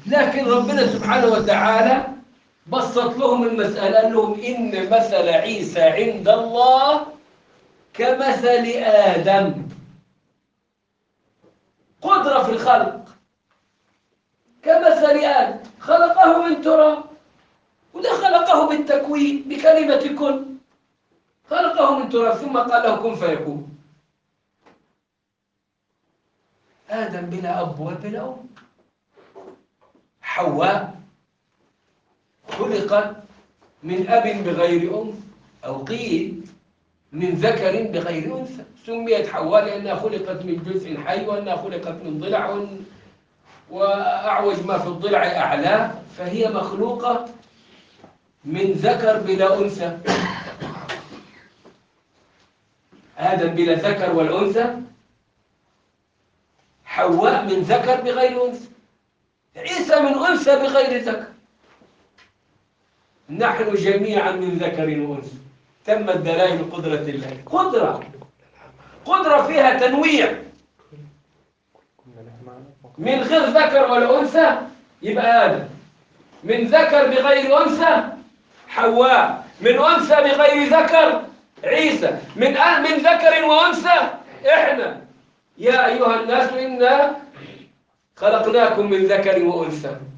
لكن ربنا سبحانه وتعالى بسط لهم المسألة قال لهم إن مثل عيسى عند الله كمثل آدم قدرة في الخلق كمثل آدم خلقه من تراب وده خلقه بالتكوين بكلمة كن خلقه من تراب ثم قال له كن فيكون آدم بلا أب وبلا أم حواء خلقت من أب بغير أم أو قيل من ذكر بغير أنثى سميت حواء لأنها خلقت من جزء حي وأنها خلقت من ضلع وأن- وأعوج ما في الضلع أعلاه فهي مخلوقة من ذكر بلا أنثى آدم بلا ذكر والأنثى حواء من ذكر بغير أنثى عيسى من أنثى بغير ذكر نحن جميعا من ذكر وأنثى تمت دلائل قدرة الله قدرة قدرة فيها تنويع من غير ذكر ولا أنثى يبقى آدم من ذكر بغير أنثى حواء من أنثى بغير ذكر عيسى من أ- من ذكر وأنثى إحنا يا أيها الناس إنا خلقناكم من ذكر وأنثى